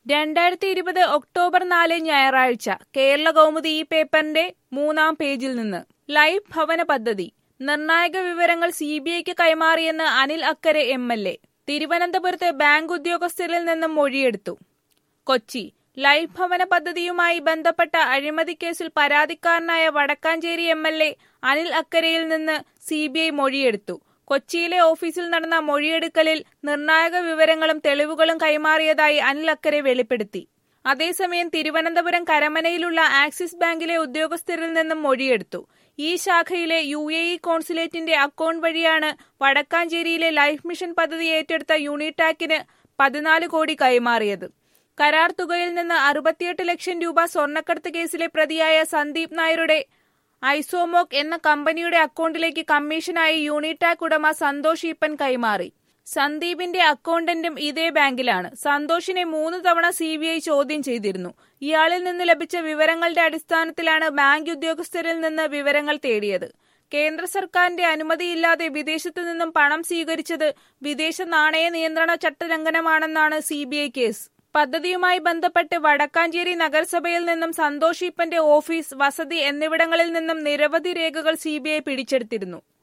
രണ്ടായിരത്തി ഇരുപത് ഒക്ടോബർ നാല് ഞായറാഴ്ച കേരള കൗമുദി ഈ പേപ്പറിന്റെ മൂന്നാം പേജിൽ നിന്ന് ലൈഫ് ഭവന പദ്ധതി നിർണായക വിവരങ്ങൾ സി ബി ഐക്ക് കൈമാറിയെന്ന് Anil Akkara M L A തിരുവനന്തപുരത്ത് ബാങ്ക് ഉദ്യോഗസ്ഥരിൽ നിന്നും മൊഴിയെടുത്തു കൊച്ചി ലൈഫ് ഭവന പദ്ധതിയുമായി ബന്ധപ്പെട്ട അഴിമതി കേസിൽ പരാതിക്കാരനായ Vadakkanchery M L A Anil അക്കരയിൽ നിന്ന് സി ബി ഐ മൊഴിയെടുത്തു കൊച്ചിയിലെ ഓഫീസിൽ നടന്ന മൊഴിയെടുക്കലിൽ നിർണായക വിവരങ്ങളും തെളിവുകളും കൈമാറിയതായി അനിൽ അക്കരെ വെളിപ്പെടുത്തി അതേസമയം തിരുവനന്തപുരം കരമനയിലുള്ള ആക്സിസ് ബാങ്കിലെ ഉദ്യോഗസ്ഥരിൽ നിന്നും മൊഴിയെടുത്തു ഈ ശാഖയിലെ യു എ ഇ കോൺസുലേറ്റിന്റെ അക്കൗണ്ട് വഴിയാണ് വടക്കാഞ്ചേരിയിലെ ലൈഫ് മിഷൻ പദ്ധതി ഏറ്റെടുത്ത യൂണിടാക്കിന് പതിനാല് കോടി കൈമാറിയത് കരാർ തുകയിൽ നിന്ന് അറുപത്തിയെട്ട് ലക്ഷം രൂപ സ്വർണ്ണക്കടത്ത് കേസിലെ പ്രതിയായ സന്ദീപ് നായരുടെ ഐസോമോക് എന്ന കമ്പനിയുടെ അക്കൗണ്ടിലേക്ക് കമ്മീഷനായി യൂണിടാക് ഉടമ സന്തോഷ് ഈപ്പൻ കൈമാറി സന്ദീപിന്റെ അക്കൗണ്ടന്റും ഇതേ ബാങ്കിലാണ് സന്തോഷിനെ മൂന്ന് തവണ സി ബി ഐ ചോദ്യം ചെയ്തിരുന്നു ഇയാളിൽ നിന്ന് ലഭിച്ച വിവരങ്ങളുടെ അടിസ്ഥാനത്തിലാണ് ബാങ്ക് ഉദ്യോഗസ്ഥരിൽ നിന്ന് വിവരങ്ങൾ തേടിയത് കേന്ദ്ര സർക്കാരിന്റെ അനുമതിയില്ലാതെ വിദേശത്തു നിന്നും പണം സ്വീകരിച്ചത് വിദേശ നാണയ നിയന്ത്രണ ചട്ടലംഘനമാണെന്നാണ് സി ബി ഐ കേസ് പദ്ധതിയുമായി ബന്ധപ്പെട്ട് വടക്കാഞ്ചേരി നഗരസഭയിൽ നിന്നും സന്തോഷ് ഈപ്പന്റെ ഓഫീസ് വസതി എന്നിവിടങ്ങളിൽ നിന്നും നിരവധി രേഖകൾ സി പിടിച്ചെടുത്തിരുന്നു